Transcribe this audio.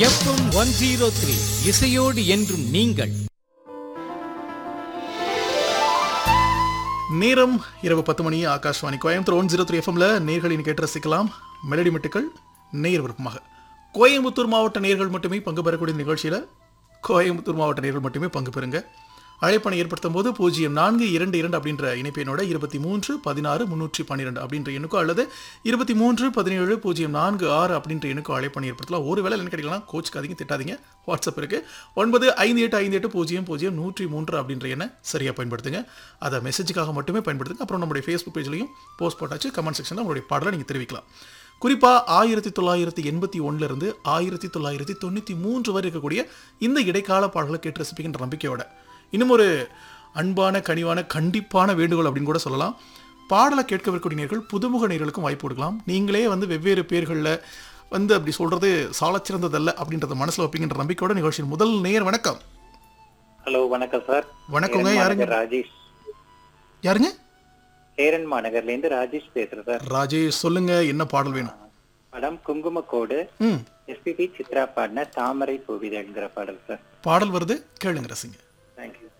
FM one zero three இசையோடு என்றும் நீங்கள் நேரம் இரவு பத்து மணி Akashvani Coimbatore one zero three எஃப்எம்ல நேர்களின் கேட்டு ரசிக்கலாம் மெலடி மெட்டுக்கள் நேர் விருப்பமாக கோயம்புத்தூர் மாவட்ட நேர்கள் மட்டுமே பங்கு பெறக்கூடிய நிகழ்ச்சியில் கோயம்புத்தூர் மாவட்ட நேர்கள் மட்டுமே பங்கு பெறுங்க அழைப்பணை ஏற்படுத்தும் போது பூஜ்ஜியம் நான்கு இரண்டு இரண்டு அப்படின்ற இணைப்பினோட இருபத்தி மூன்று பதினாறு முன்னூற்றி பன்னிரெண்டு அப்படின்ற எண்ணுக்கோ அல்லது இருபத்தி மூன்று பதினேழு பூஜ்ஜியம் நான்கு ஆறு அப்படின்ற எண்ணுக்கோ அழைப்பணை ஏற்படுத்தலாம் ஒரு வேளை என்ன கிடைக்கலாம் கோச்சுக்காதீங்க திட்டாதீங்க வாட்ஸ்அப் இருக்கு ஒன்பது ஐந்து எட்டு ஐந்து எட்டு பூஜ்ஜியம் பூஜ்ஜியம் நூற்றி மூன்று அப்படின்ற எண்ணை சரியாக பயன்படுத்துங்க அதை மெசேஜுக்காக மட்டுமே பயன்படுத்துங்க அப்புறம் நம்மளுடைய ஃபேஸ்புக் பேஜ்லையும் போஸ்ட் போட்டாச்சு கமெண்ட் செக்ஷனில் உங்களுடைய பாடலை நீங்கள் தெரிவிக்கலாம் குறிப்பாக ஆயிரத்தி தொள்ளாயிரத்தி எண்பத்தி ஒன்றிலிருந்து ஆயிரத்தி தொள்ளாயிரத்தி தொண்ணூற்றி மூன்று வரை இருக்கக்கூடிய இந்த இடைக்கால பாடல்களை கேட்டு ரசிப்பிக்கின்ற நம்பிக்கையோட இன்னும் ஒரு அன்பான கனிவான கண்டிப்பான வேண்டுகோள் அப்படின்னு கூட சொல்லலாம் பாடலை கேட்கவிருக்கூடிய நேர்கள் புதுமுக நேர்களுக்கும் வாய்ப்பு கொடுக்கலாம் நீங்களே வந்து வெவ்வேறு பேர்களில் வந்து அப்படி சொல்றது சாலச்சிறந்ததல்ல அப்படின்றத மனசில் வைப்பீங்கன்ற நம்பிக்கையோட நிகழ்ச்சியின் முதல் நேர் வணக்கம் ஹலோ வணக்கம் சார் வணக்கங்க, சேரன் யாருங்க? மாநகர் ராஜேஷ் யாருங்க சேரன் மாநகர்ல இருந்து ராஜேஷ் பேசுறேன் சார் ராஜேஷ் சொல்லுங்க என்ன பாடல் வேணும் படம் குங்குமக்கோடு ம் எஸ்பிபி சித்ரா பாடின தாமரை பூவிதழ்ங்கிற பாடல் சார் பாடல் வருது கேளுங்க ரசிங்க தேங்க்யூ